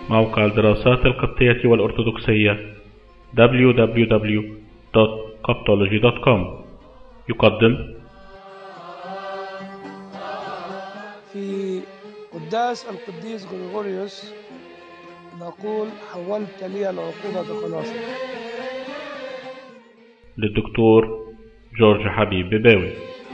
موقع الدراسات القبطية والأرثوذكسية www.coptology.com يقدم في قداس القديس غريغوريوس نقول حولت لي العقوبة خلاصا للدكتور جورج حبيب بباوي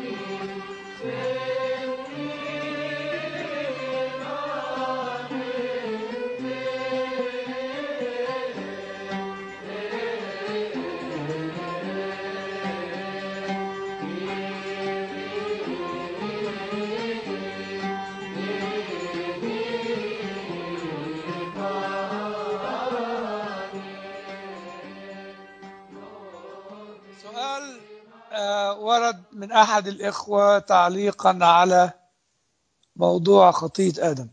سؤال آه، ورد من أحد الإخوة تعليقا على موضوع خطية آدم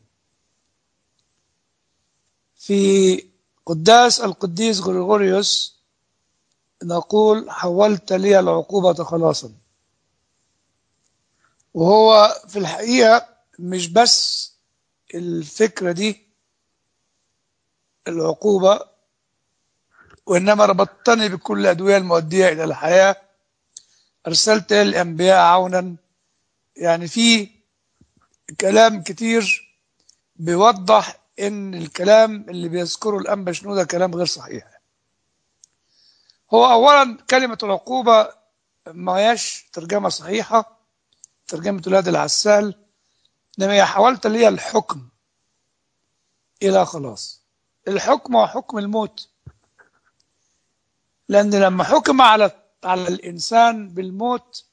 في قداس القديس غريغوريوس نقول حولت لي العقوبة خلاصا وهو في الحقيقة مش بس الفكرة دي العقوبة وإنما ربطتني بكل الأدوية المؤدية إلى الحياة أرسلت إلى الأنبياء عونا يعني في كلام كتير بيوضح إن الكلام اللي بيذكره الأنبا شنو ده كلام غير صحيح هو أولا كلمة العقوبة ما هياش ترجمة صحيحة ترجمة ولاد العسال إنما هي حولت لي الحكم إلى خلاص الحكم هو حكم الموت لأن لما حكم على على الإنسان بالموت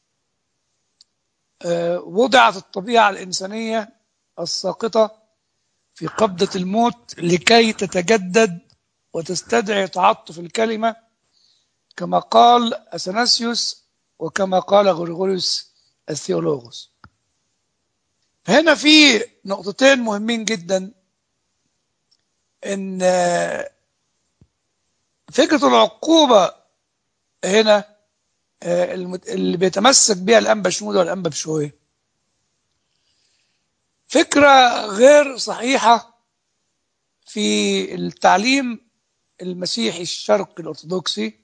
آه، وضعت الطبيعة الإنسانية الساقطة في قبضة الموت لكي تتجدد وتستدعي تعطف الكلمة كما قال أثناسيوس وكما قال غريغوريوس الثيولوغوس هنا في نقطتين مهمين جدا ان آه، فكرة العقوبة هنا آه، المت- اللي بيتمسك بها الأنبا شنودة والأنبا بشوية فكرة غير صحيحة في التعليم المسيحي الشرقي الأرثوذكسي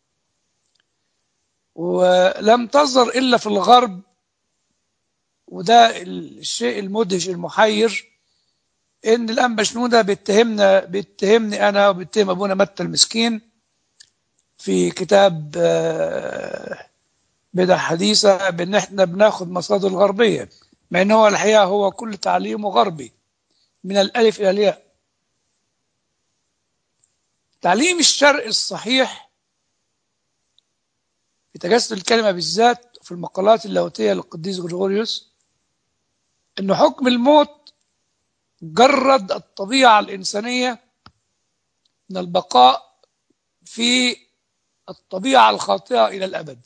ولم تظهر إلا في الغرب وده الشيء المدهش المحير ان الانبا شنوده بيتهمنا بيتهمني انا وبيتهم ابونا متى المسكين في كتاب آه، بدع حديثه بان احنا بناخد مصادر غربيه مع ان هو الحقيقه هو كل تعليمه غربي من الالف الى الياء تعليم الشرق الصحيح في تجسد الكلمه بالذات في المقالات اللاهوتيه للقديس غريغوريوس انه حكم الموت جرد الطبيعة الإنسانية من البقاء في الطبيعة الخاطئة إلى الأبد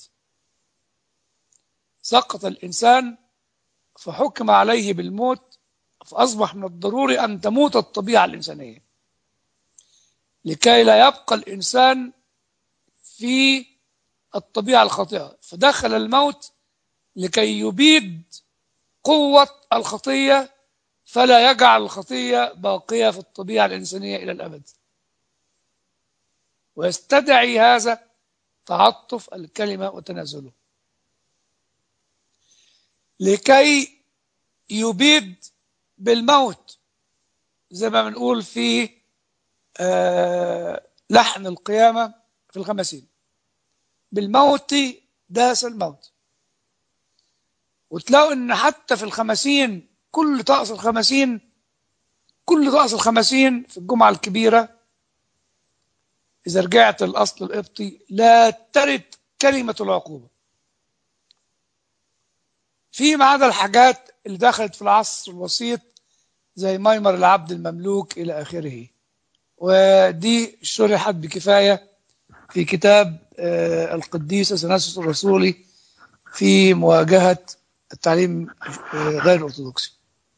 سقط الإنسان فحكم عليه بالموت فأصبح من الضروري أن تموت الطبيعة الإنسانية لكي لا يبقى الإنسان في الطبيعة الخاطئة فدخل الموت لكي يبيد قوة الخطية فلا يجعل الخطية باقية في الطبيعة الإنسانية إلى الأبد ويستدعي هذا تعطف الكلمة وتنازله لكي يبيد بالموت زي ما بنقول في آه، لحن القيامة في الخمسين بالموت داس الموت وتلاقوا ان حتى في الخمسين كل طقس الخمسين كل طقس الخمسين في الجمعة الكبيرة إذا رجعت الأصل القبطي لا ترد كلمة العقوبة في ما عدا الحاجات اللي دخلت في العصر الوسيط زي ميمر العبد المملوك إلى آخره ودي شرحت بكفاية في كتاب آه، القديس أثناسيوس الرسولي في مواجهة التعليم آه، غير الأرثوذكسي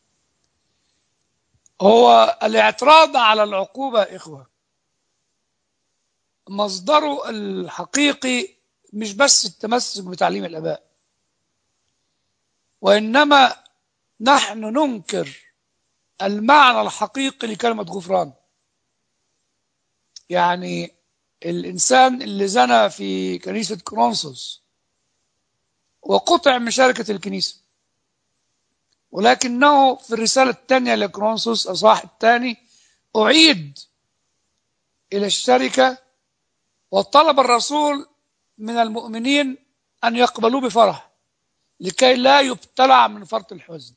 هو الاعتراض على العقوبة يا إخوة مصدره الحقيقي مش بس التمسك بتعليم الآباء وإنما نحن ننكر المعنى الحقيقي لكلمة غفران يعني الإنسان اللي زنى في كنيسة كرونسوس وقطع من شركة الكنيسة ولكنه في الرسالة الثانية لكرونسوس أصحاح الثاني أعيد إلى الشركة وطلب الرسول من المؤمنين أن يقبلوه بفرح لكي لا يبتلع من فرط الحزن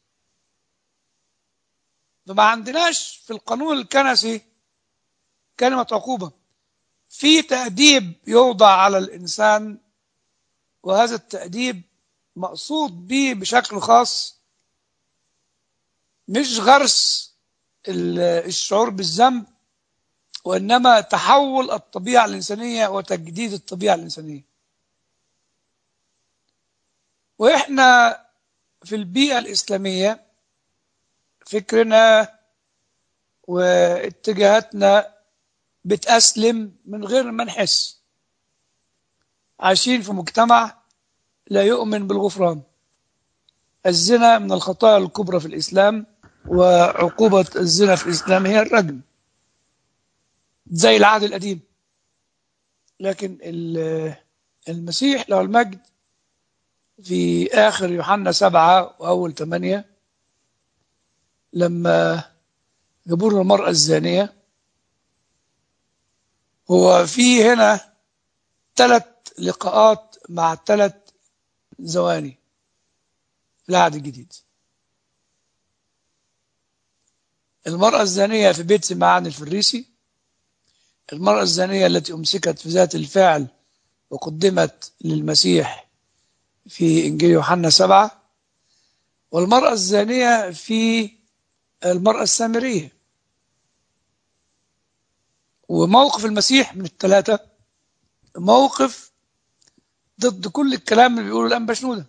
فما عندناش في القانون الكنسي كلمة عقوبة في تأديب يوضع على الإنسان وهذا التأديب مقصود به بشكل خاص مش غرس الشعور بالذنب وإنما تحول الطبيعة الإنسانية وتجديد الطبيعة الإنسانية وإحنا في البيئة الإسلامية فكرنا واتجاهاتنا بتأسلم من غير ما نحس عايشين في مجتمع لا يؤمن بالغفران الزنا من الخطايا الكبرى في الإسلام وعقوبة الزنا في الإسلام هي الرجم زي العهد القديم لكن المسيح له المجد في آخر يوحنا سبعة وأول ثمانية لما جابوا له المرأة الزانية هو في هنا ثلاث لقاءات مع ثلاث زواني في العهد الجديد المرأة الزانية في بيت سمعان الفريسي المرأة الزانية التي أمسكت في ذات الفعل وقدمت للمسيح في إنجيل يوحنا سبعة والمرأة الزانية في المرأة السامرية وموقف المسيح من الثلاثة موقف ضد كل الكلام اللي بيقوله الأنبا شنودة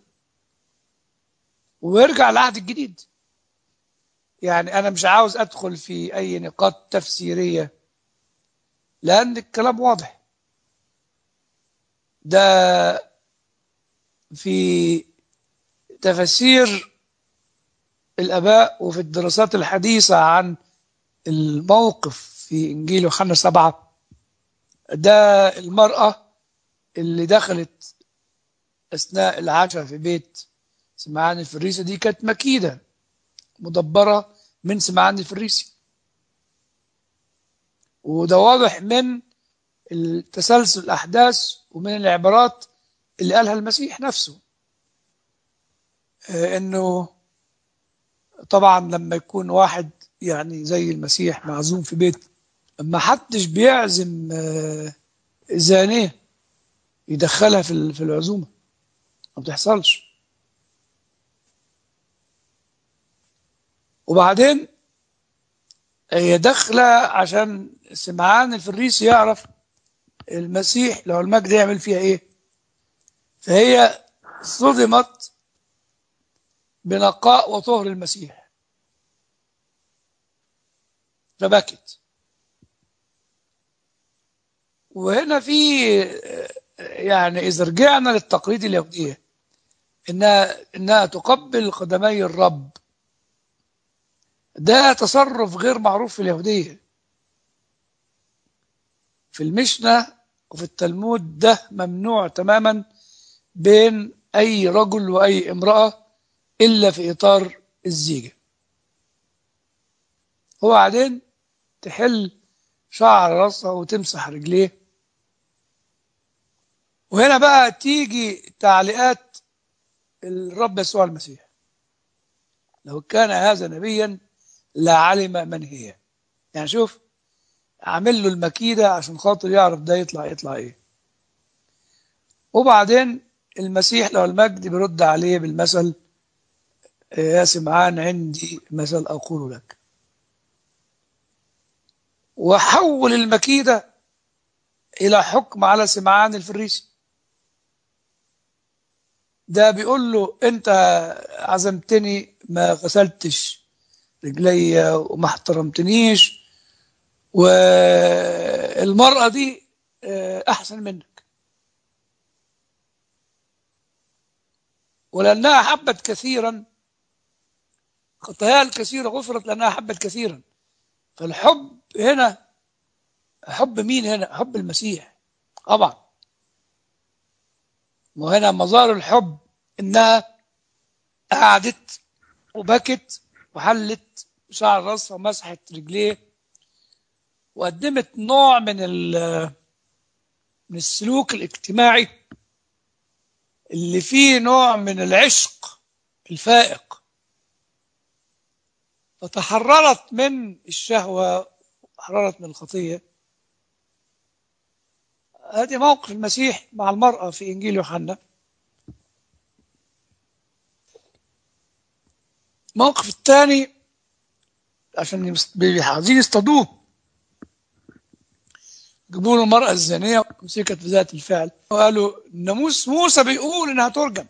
ويرجع العهد الجديد يعني أنا مش عاوز أدخل في أي نقاط تفسيرية لأن الكلام واضح ده في تفسير الآباء وفي الدراسات الحديثة عن الموقف في إنجيل يوحنا سبعة ده المرأة اللي دخلت أثناء العشاء في بيت سمعان الفريسي دي كانت مكيدة مدبرة من سمعان الفريسي وده واضح من التسلسل الأحداث ومن العبارات اللي قالها المسيح نفسه انه طبعا لما يكون واحد يعني زي المسيح معزوم في بيت ما حدش بيعزم زانية يدخلها في في العزومة ما بتحصلش وبعدين هي داخلة عشان سمعان الفريسي يعرف المسيح لو المجد يعمل فيها ايه فهي صدمت بنقاء وطهر المسيح فبكت وهنا في يعني إذا رجعنا للتقليد اليهودية إنها إنها تقبل قدمي الرب ده تصرف غير معروف في اليهودية في المشنة وفي التلمود ده ممنوع تماما بين أي رجل وأي امرأة إلا في إطار الزيجة وبعدين تحل شعر راسها وتمسح رجليه وهنا بقى تيجي تعليقات الرب يسوع المسيح لو كان هذا نبيا لعلم من هي يعني شوف عامل له المكيدة عشان خاطر يعرف ده يطلع يطلع ايه وبعدين المسيح لو المجد بيرد عليه بالمثل يا سمعان عندي مثل أقول لك وحول المكيدة إلى حكم على سمعان الفريسي ده بيقول له أنت عزمتني ما غسلتش رجلي وما احترمتنيش والمرأة دي أحسن منك ولأنها حبت كثيرا خطاياها الكثيرة غفرت لأنها حبت كثيرا فالحب هنا حب مين هنا حب المسيح طبعا وهنا مظاهر الحب انها قعدت وبكت وحلت شعر راسها ومسحت رجليه وقدمت نوع من ال- من السلوك الاجتماعي اللي فيه نوع من العشق الفائق فتحررت من الشهوة وتحررت من الخطية هذه موقف المسيح مع المرأة في إنجيل يوحنا الموقف الثاني عشان يمس- بي- عايزين يصطادوه جابوا له المرأة الزانية مسكت في ذات الفعل وقالوا ناموس موسى بيقول إنها ترجم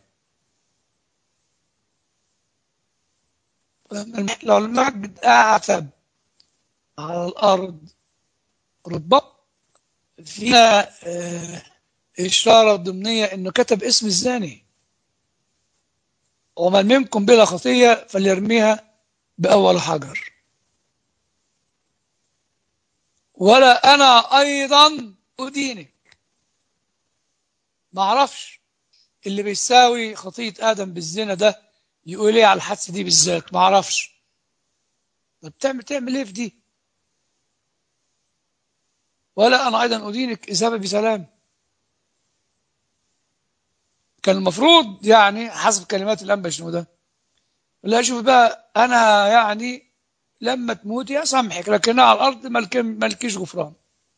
لو المجد أعتب على الأرض ربما فيها آه، إشارة ضمنية إنه كتب اسم الزاني ومن منكم بلا خطية فليرميها بأول حجر ولا أنا أيضا أدينك ما أعرفش اللي بيساوي خطية آدم بالزنا ده يقول إيه على الحادثة دي بالذات ما أعرفش طب تعمل تعمل إيه في دي ولا أنا أيضا أدينك إذهب بسلام كان المفروض يعني حسب كلمات الأنبا شنو ده لا شوف بقى أنا يعني لما تموتي أسامحك لكن على الأرض ملك ملكيش غفران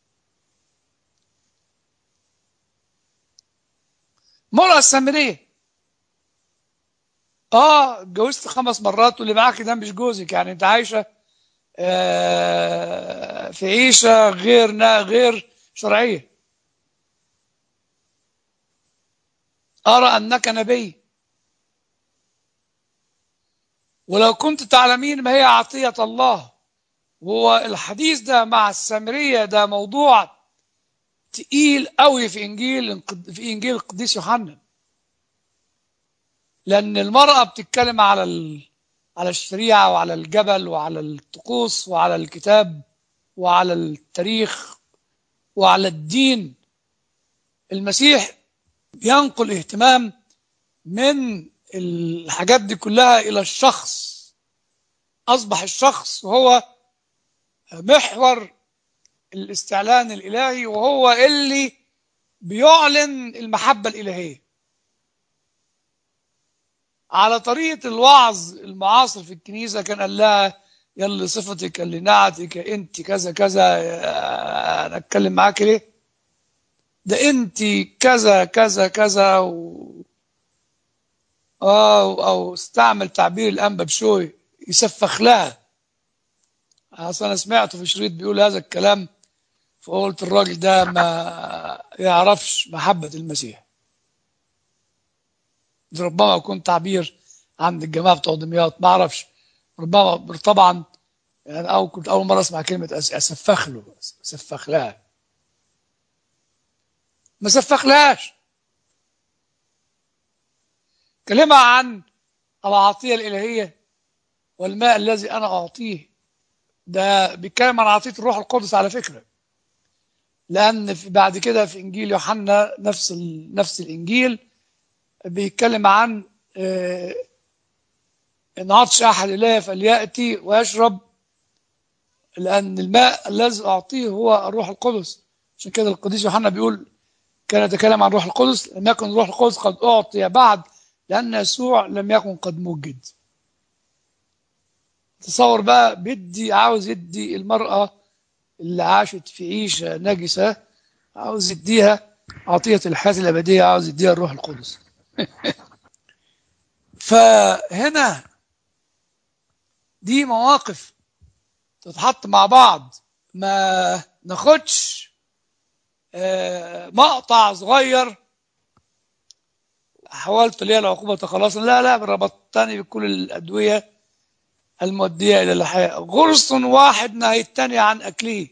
مرأة السامرية اه اتجوزت خمس مرات واللي معاك ده مش جوزك يعني انت عايشه آه، في عيشه غير نا- غير شرعيه ارى انك نبي ولو كنت تعلمين ما هي عطيه الله وهو الحديث ده مع السامريه ده موضوع تقيل قوي في انجيل في انجيل القديس يوحنا لأن المرأة بتتكلم على ال... على الشريعة وعلى الجبل وعلى الطقوس وعلى الكتاب وعلى التاريخ وعلى الدين المسيح بينقل اهتمام من الحاجات دي كلها إلى الشخص أصبح الشخص هو محور الاستعلان الإلهي وهو اللي بيعلن المحبة الإلهية على طريقة الوعظ المعاصر في الكنيسة كان قال لها يلا صفتك اللي نعتك انت كذا كذا انا اتكلم معاك ليه ده انت كذا كذا كذا و... اه او استعمل تعبير الانبا بشوي يسفخ لها اصل انا سمعته في شريط بيقول هذا الكلام فقلت الراجل ده ما يعرفش محبة المسيح ربما يكون تعبير عند الجماعه بتوع دمياط ما اعرفش ربما طبعا يعني او كنت اول مره اسمع كلمه أس- اسفخ له اسفخ لها ما سفخ لهاش كلمة عن العطية الإلهية والماء الذي أنا أعطيه ده بيتكلم عن عطية الروح القدس على فكرة لأن في بعد كده في إنجيل يوحنا نفس ال... نفس الإنجيل بيتكلم عن آه، إن عطش أحد إليه فليأتي ويشرب لأن الماء الذي أعطيه هو الروح القدس عشان كده القديس يوحنا بيقول كان يتكلم عن الروح القدس لم يكن الروح القدس قد أعطي بعد لأن يسوع لم يكن قد موجد تصور بقى بيدي عاوز يدي المرأة اللي عاشت في عيشة نجسة عاوز يديها عطية الحياة الأبدية عاوز يديها الروح القدس فهنا دي مواقف تتحط مع بعض ما ناخدش آه، مقطع صغير حاولت ليها العقوبة تخلصا لا لا ربطتني بكل الأدوية المؤدية إلى الحياة غرس واحد نهى التاني عن أكله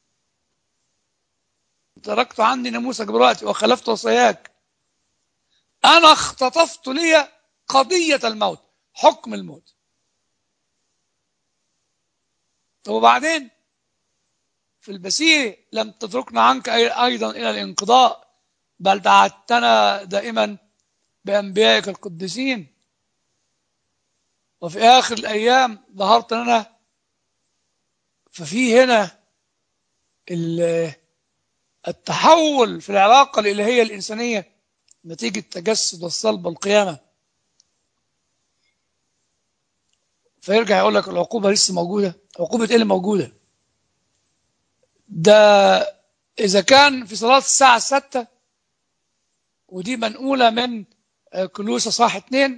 تركت عني ناموسك برأتي وخلفت وصاياك أنا اختطفت لي قضية الموت حكم الموت طب وبعدين في المسيح لم تتركنا عنك أي- أيضا إلى الانقضاء بل دعتنا دائما بأنبيائك القديسين وفي آخر الأيام ظهرت لنا ففي هنا ال- التحول في العلاقة الإلهية الإنسانية نتيجة تجسد الصلب والقيامة فيرجع يقول لك العقوبة لسه موجودة عقوبة إيه اللي موجودة ده إذا كان في صلاة الساعة الستة ودي منقولة من آه، كلوسة صح اتنين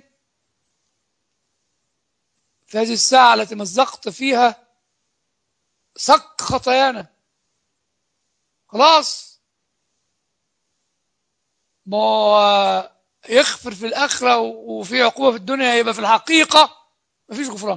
في هذه الساعة التي مزقت فيها صك خطايانا خلاص ما هو يغفر في الآخرة و- وفي عقوبة في الدنيا يبقى في الحقيقة مفيش غفران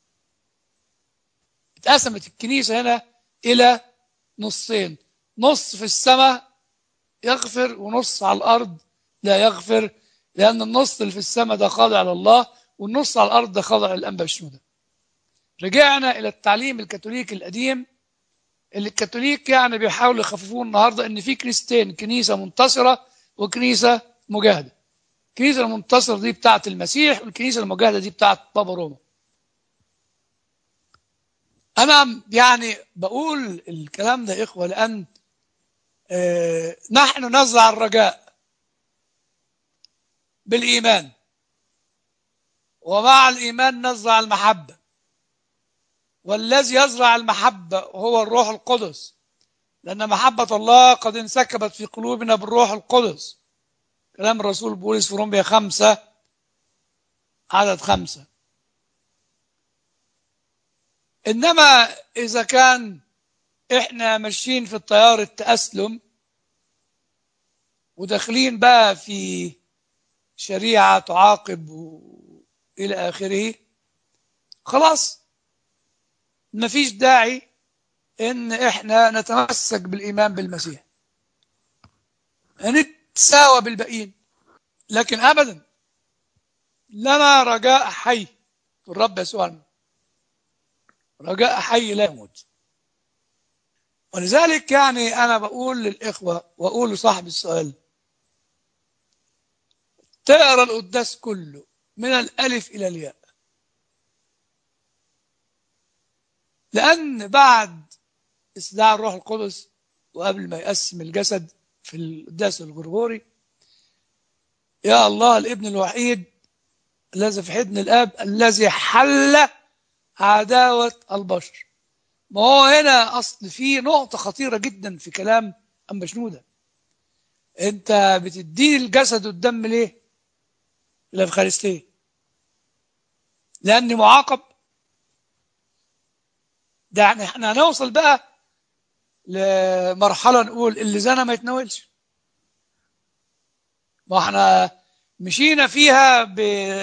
اتقسمت الكنيسة هنا إلى نصين نص في السماء يغفر ونص على الأرض لا يغفر لأن النص اللي في السماء ده خاضع لله والنص على الأرض ده خاضع للأنبا الشهداء رجعنا إلى التعليم الكاثوليكي القديم اللي الكاثوليك يعني بيحاولوا يخففوه النهارده ان في كنيستين كنيسه منتصره وكنيسه مجاهده الكنيسه المنتصره دي بتاعه المسيح والكنيسه المجاهده دي بتاعه بابا روما انا يعني بقول الكلام ده يا اخوه لان آه، نحن نزرع الرجاء بالايمان ومع الايمان نزرع المحبه والذي يزرع المحبة هو الروح القدس لأن محبة الله قد انسكبت في قلوبنا بالروح القدس كلام الرسول بولس في رومية خمسة عدد خمسة إنما إذا كان إحنا ماشيين في التيار التأسلم وداخلين بقى في شريعة تعاقب و- إلى آخره خلاص مفيش داعي ان احنا نتمسك بالايمان بالمسيح نتساوى بالباقيين لكن ابدا لنا رجاء حي في الرب يسوع المسيح. رجاء حي لا يموت ولذلك يعني انا بقول للاخوه واقول لصاحب السؤال تقرا القداس كله من الالف الى الياء لأن بعد استدعاء الروح القدس وقبل ما يقسم الجسد في القداس الغرغوري يا الله الابن الوحيد الذي في حضن الآب الذي حل عداوة البشر ما هو هنا أصل في نقطة خطيرة جدا في كلام أم شنودة أنت بتديني الجسد والدم ليه؟ الأفخارستية لأني معاقب ده يعني احنا هنوصل بقى لمرحلة نقول اللي زنى ما يتناولش ما احنا مشينا فيها ب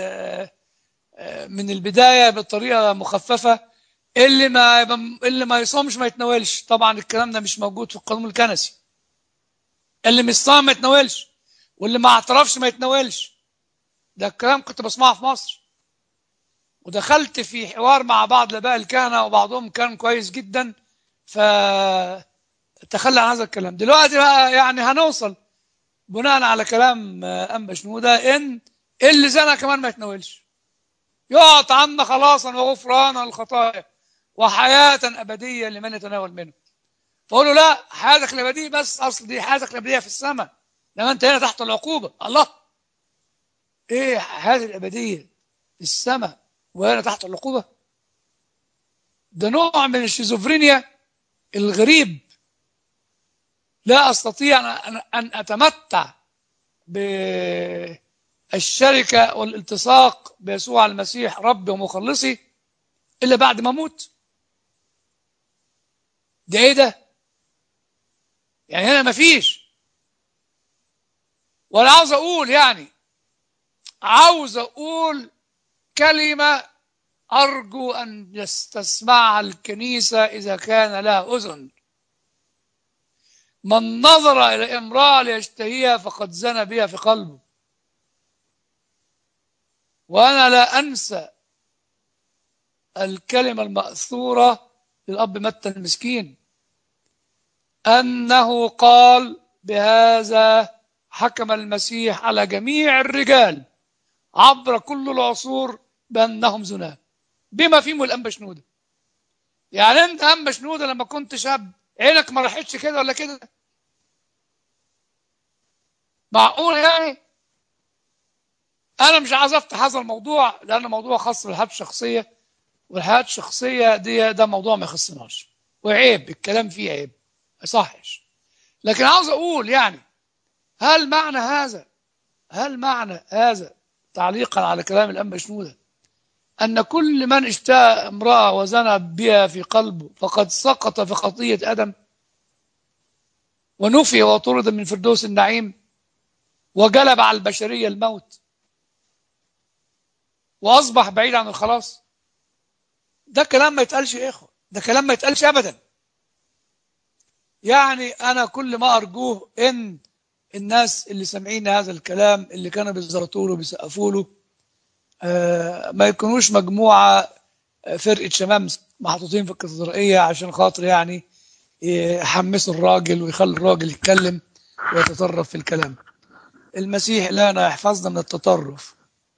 من البداية بطريقة مخففة اللي ما اللي ما يصومش ما يتناولش طبعا الكلام ده مش موجود في القانون الكنسي اللي مش صام ما يتناولش واللي ما اعترفش ما يتناولش ده الكلام كنت بسمعه في مصر ودخلت في حوار مع بعض الاباء الكهنه وبعضهم كان كويس جدا ف تخلى عن هذا الكلام دلوقتي بقى يعني هنوصل بناء على كلام انبا شنوده ان اللي زنى كمان ما يتناولش يعطى عنا خلاصا وغفرانا الخطايا وحياه ابديه لمن يتناول منه فقول له لا حياتك الابديه بس اصل دي حياتك الابديه في السماء لما انت هنا تحت العقوبه الله ايه حياتي الابديه في السماء وأنا تحت العقوبة ده نوع من الشيزوفرينيا الغريب لا أستطيع أن أن أتمتع بالشركة والالتصاق بيسوع المسيح ربي ومخلصي إلا بعد ما أموت ده إيه ده؟ يعني هنا مفيش وأنا عاوز أقول يعني عاوز أقول كلمة أرجو أن يستسمعها الكنيسة إذا كان لها أذن من نظر إلى امرأة ليشتهيها فقد زنى بها في قلبه وأنا لا أنسى الكلمة المأثورة للأب متى المسكين أنه قال بهذا حكم المسيح على جميع الرجال عبر كل العصور بأنهم زنا بما فيهم الأنبا شنودة يعني أنت أنبا شنودة لما كنت شاب عينك ما راحتش كده ولا كده معقول يعني أنا مش عايز أفتح هذا الموضوع لأن موضوع خاص بالحياة الشخصية والحياة الشخصية دي ده موضوع ما يخصناش وعيب الكلام فيه عيب ما يصحش لكن عاوز أقول يعني هل معنى هذا هل معنى هذا تعليقا على كلام الأنبا شنودة أن كل من اشتاء امرأة وزنى بها في قلبه فقد سقط في خطية آدم ونفي وطرد من فردوس النعيم وجلب على البشرية الموت وأصبح بعيد عن الخلاص ده كلام ما يتقالش يا إخوة ده كلام ما يتقالش أبدا يعني أنا كل ما أرجوه إن الناس اللي سامعين هذا الكلام اللي كانوا بيزرطوا له بيسقفوا له آه ما يكونوش مجموعة فرقة شمام محطوطين في الكاتدرائية عشان خاطر يعني يحمسوا الراجل ويخلي الراجل يتكلم ويتطرف في الكلام المسيح لنا يحفظنا من التطرف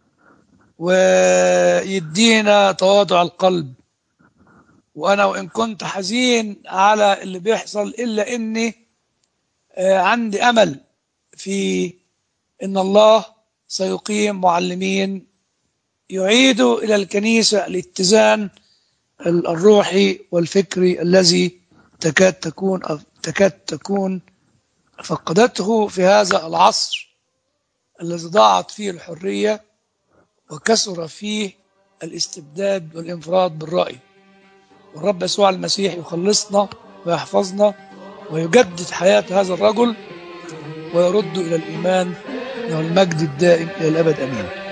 ويدينا تواضع القلب وأنا وإن كنت حزين على اللي بيحصل إلا إني عندي أمل في إن الله سيقيم معلمين يعيدوا إلى الكنيسة الاتزان الروحي والفكري الذي تكاد تكون تكاد تكون فقدته في هذا العصر الذي ضاعت فيه الحرية وكثر فيه الاستبداد والانفراد بالرأي والرب يسوع المسيح يخلصنا ويحفظنا ويجدد حياة هذا الرجل ويرد إلى الإيمان له المجد الدائم إلى الأبد أمين